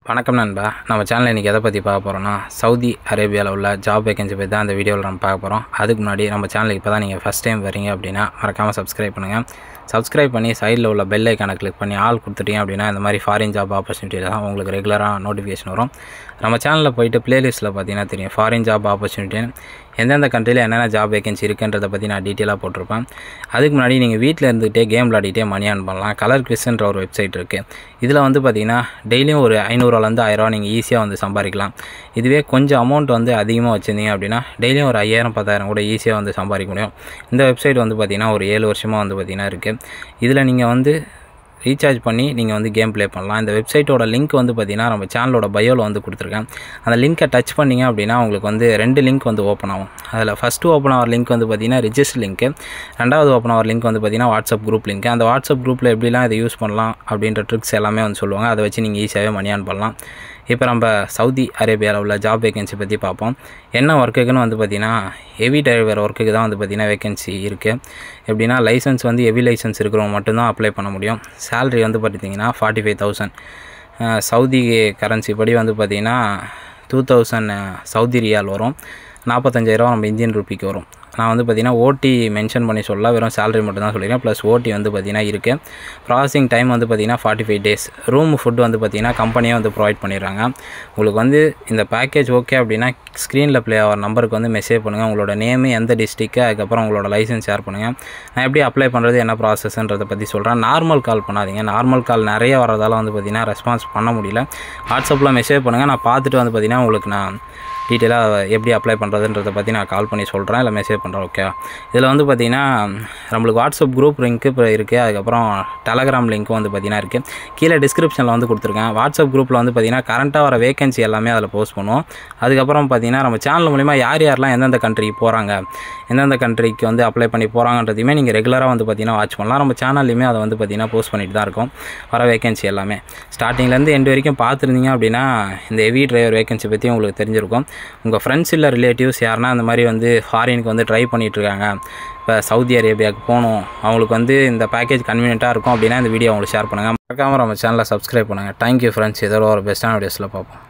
வணக்கம் நண்பா நம்ம சேனலில் இன்றைக்கி எதை பற்றி பார்க்க போகிறோம்னா சவுதி அரேபியாவில் உள்ள ஜாப் வேகன்சி பற்றி தான் இந்த வீடியோவில் நம்ம பார்க்க போகிறோம் அதுக்கு முன்னாடி நம்ம சேனலுக்கு இப்போ தான் நீங்கள் ஃபஸ்ட் டைம் வரீங்க அப்படின்னா மறக்காமல் சப்ஸ்கிரைப் பண்ணுங்கள் சப்ஸ்கிரைப் பண்ணி சைடில் உள்ள பெல் ஐக்கானை கிளிக் பண்ணி ஆல் கொடுத்துட்டீங்க அப்படின்னா இந்த மாதிரி ஃபாரின் ஜாப் ஆப்பர்ச்சுனிட்டி தான் உங்களுக்கு ரெகுலராக நோட்டிஃபிகேஷன் வரும் நம்ம சேனலில் போயிட்டு ப்ளேலிஸ்ட்டில் பார்த்தீங்கன்னா தெரியும் ஃபாரின் ஜாப் ஆப்பர்ச்சுனிட்டின்னு எந்தெந்த கண்ட்ரியில் என்னென்ன ஜாப் வேகன்சி இருக்குன்றதை பற்றி நான் டீட்டெயிலாக போட்டிருப்பேன் அதுக்கு முன்னாடி நீங்கள் வீட்டில் இருந்துகிட்டே கேம் விளாடிட்டே மணி ஆன் பண்ணலாம் கலர் குவிஸ்ன்ற ஒரு வெப்சைட் இருக்குது இதில் வந்து பார்த்தீங்கன்னா டெய்லியும் ஒரு ஐநூறுவாலேருந்து ஆயிரரூவா நீங்கள் ஈஸியாக வந்து சம்பாதிக்கலாம் இதுவே கொஞ்சம் அமௌண்ட் வந்து அதிகமாக வச்சுருந்தீங்க அப்படின்னா டெய்லியும் ஒரு ஐயாயிரம் பத்தாயிரம் கூட ஈஸியாக வந்து சம்பாதிக்க முடியும் இந்த வெப்சைட் வந்து பார்த்திங்கன்னா ஒரு ஏழு வருஷமாக வந்து பார்த்திங்கன்னா இருக்குது இதில் நீங்கள் வந்து ரீசார்ஜ் பண்ணி நீங்கள் வந்து கேம் ப்ளே பண்ணலாம் இந்த வெப்சைட்டோட லிங்க் வந்து பார்த்தீங்கன்னா நம்ம சேனலோட பயோவில் வந்து கொடுத்துருக்கேன் அந்த லிங்க்கை டச் பண்ணிங்க அப்படின்னா உங்களுக்கு வந்து ரெண்டு லிங்க் வந்து ஓப்பன் ஆகும் அதில் ஃபஸ்ட்டு ஓப்பன் ஆகிற லிங்க் வந்து பார்த்தீங்கன்னா ரிஜிஸ்டர் லிங்க்கு ரெண்டாவது ஓப்பன் ஆகிற லிங்க் வந்து பார்த்தீங்கன்னா வாட்ஸ்அப் குரூப் லிங்க் அந்த வாட்ஸ்அப் குரூப்பில் எப்படிலாம் இதை யூஸ் பண்ணலாம் அப்படின்ற ட்ரிக்ஸ் எல்லாமே வந்து சொல்லுவாங்க அதை வச்சு நீங்கள் ஈஸியாகவே மணி ஆன் பண்ணலாம் இப்போ நம்ம சவுதி அரேபியாவில் உள்ள ஜாப் வேகன்சி பற்றி பார்ப்போம் என்ன ஒர்க்குக்குன்னு வந்து பார்த்திங்கன்னா ஹெவி டிரைவர் ஒர்க்குக்கு தான் வந்து பார்த்திங்கன்னா வேகன்சி இருக்குது எப்படின்னா லைசன்ஸ் வந்து ஹெவி லைசன்ஸ் இருக்கிறவங்க மட்டும்தான் அப்ளை பண்ண முடியும் சேல்ரி வந்து பார்த்திங்கன்னா forty five thousand Saudi currency படி வந்து பார்த்திங்கன்னா டூ தௌசண்ட் சவுதி ரியால் வரும் நாற்பத்தஞ்சாயிரம் நம்ம இந்தியன் ருபிக்கு வரும் நான் வந்து பார்த்திங்கன்னா ஓடி மென்ஷன் பண்ணி சொல்ல வெறும் சேலரி மட்டும் தான் சொல்லியிருக்கேன் ப்ளஸ் ஓடி வந்து பார்த்திங்கன்னா இருக்குது ப்ராசஸிங் டைம் வந்து பார்த்திங்கன்னா forty five days room food வந்து பார்த்திங்கன்னா கம்பெனியே வந்து ப்ரொவைட் பண்ணிடுறாங்க உங்களுக்கு வந்து இந்த பேக்கேஜ் ஓகே அப்படின்னா ஸ்க்ரீனில் ப்ளே ஆகிற நம்பருக்கு வந்து மெசேஜ் பண்ணுங்கள் உங்களோட நேமு எந்த டிஸ்ட்ரிக்கு அதுக்கப்புறம் உங்களோட லைசன்ஸ் ஷேர் பண்ணுங்கள் நான் எப்படி அப்ளை பண்ணுறது என்ன ப்ராசஸ்ன்றதை பற்றி சொல்கிறேன் நார்மல் கால் பண்ணாதீங்க நார்மல் கால் நிறைய வரதால வந்து பார்த்திங்கன்னா ரெஸ்பான்ஸ் பண்ண முடியல வாட்ஸ்அப்பில் மெசேஜ் பண்ணுங்கள் நான் பார்த்துட்டு வந்து பார்த்திங்கன்னா உங்களுக்கு நான் டீட்டெயிலாக எப்படி அப்ளை பண்ணுறதுன்றதை பற்றி நான் கால் பண்ணி சொல்கிறேன் இல்லை மெசேஜ் பண்ணுறேன் ஓகே இதில் வந்து பார்த்திங்கன்னா நம்மளுக்கு வாட்ஸ்அப் குரூப் லிங்க்கு இப்போ இருக்குது அதுக்கப்புறம் டெலகிராம் லிங்க்கும் வந்து பார்த்திங்கன்னா இருக்குது கீழே டிஸ்கிரிப்ஷனில் வந்து கொடுத்துருக்கேன் வாட்ஸ்அப் குரூப்பில் வந்து பார்த்திங்கன்னா கரண்ட்டாக வர வேகன்சி எல்லாமே அதில் போஸ்ட் பண்ணுவோம் அதுக்கப்புறம் பார்த்திங்கன்னா நம்ம சேனல் மூலிமா யார் யாரெல்லாம் எந்தெந்த கண்ட்ரிக்கு போகிறாங்க எந்தெந்த கண்ட்ரிக்கு வந்து அப்ளை பண்ணி போகிறாங்கன்றதையுமே நீங்கள் ரெகுலராக வந்து பார்த்திங்கன்னா வாட்ச் பண்ணலாம் நம்ம சேனல்லையுமே அதை வந்து பார்த்திங்கன்னா போஸ்ட் பண்ணிட்டு தான் இருக்கும் வர வேகன்சி எல்லாமே ஸ்டார்டிங்லேருந்து எண்டு வரைக்கும் பார்த்துருந்தீங்க அப்படின்னா இந்த ஹெவி டிரைவர் வேகன்சி பற்றி உங்களுக்கு தெரிஞ்சிருக்கும் உங்கள் ஃப்ரெண்ட்ஸ் இல்லை ரிலேட்டிவ்ஸ் யாருன்னா அந்த மாதிரி வந்து ஃபாரினுக்கு வந்து ட்ரை பண்ணிகிட்ருக்காங்க இப்போ சவுதி அரேபியாவுக்கு போகணும் அவங்களுக்கு வந்து இந்த பேக்கேஜ் கன்வீனியண்ட்டாக இருக்கும் அப்படின்னா இந்த வீடியோ அவங்களுக்கு ஷேர் பண்ணுங்கள் மறக்காமல் நம்ம சேனலை சப்ஸ்கிரைப் பண்ணுங்கள் தேங்க்யூ ஃப்ரெண்ட்ஸ் இதோட ஒரு பெஸ்ட்டான வீடியோஸில் பார்ப்போம்